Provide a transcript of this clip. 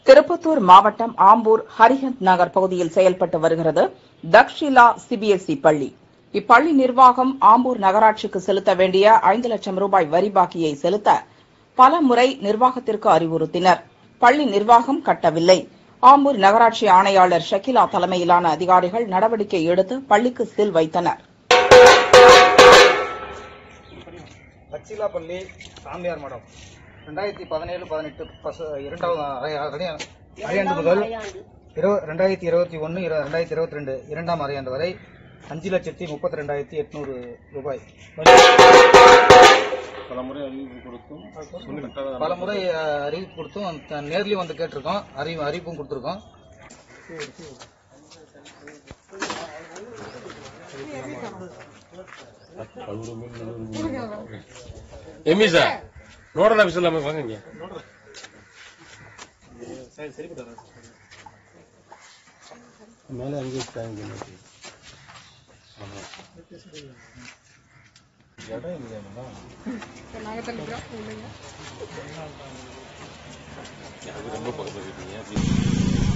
திருப்பத்தூர் மாவட்டம் ஆம்பூர் ஹரிஹந்த் நகர் பகுதியில் செயல்பட்டு வருகிறது தக்ஷிலா சிபிஎஸ்இ பள்ளி இப்பள்ளி நிர்வாகம் ஆம்பூர் நகராட்சிக்கு செலுத்த வேண்டிய ஐந்து லட்சம் ரூபாய் வரி பாக்கியை செலுத்த பல முறை நிர்வாகத்திற்கு அறிவுறுத்தினர் பள்ளி நிர்வாகம் கட்டவில்லை ஆம்பூர் நகராட்சி ஆணையாளர் ஷக்கிலா தலைமையிலான அதிகாரிகள் நடவடிக்கை எடுத்து பள்ளிக்கு சீல் வைத்தனர் பச்சிலாப்பள்ளி சாமியார் மடம் ரெண்டாயிரத்தி பதினேழு பதினெட்டு பச இரண்டாவது அரை- அரை- அரையாண்டு முதல் இரு- ரெண்டாயிரத்தி இருபத்தி ஒன்று ரெண்டாயிரத்தி இருபத்தி ரெண்டு இரண்டாம் அரையாண்டு வரை அஞ்சு லட்சத்தி முப்பத்தி ரெண்டாயிரத்தி எட்நூறு ரூபாய் பலமுறை அறிவிப்பு கொடுத்தும் கட்டாத பல முறை அஹ், அறிவிப்பு கொடுத்தும் த- நேர்லயும் வந்து கேட்டிருக்கோம் அறிவு அறிவிப்பும் கொடுத்துருக்கோம் எம்மி சார் நோடல் ஆஃபீஸ் இல்லாம வாங்க இங்க மேல அங்கே இருக்காங்க இடம் இல்லையா அது ரொம்ப பக்கத்துல இருக்கீங்க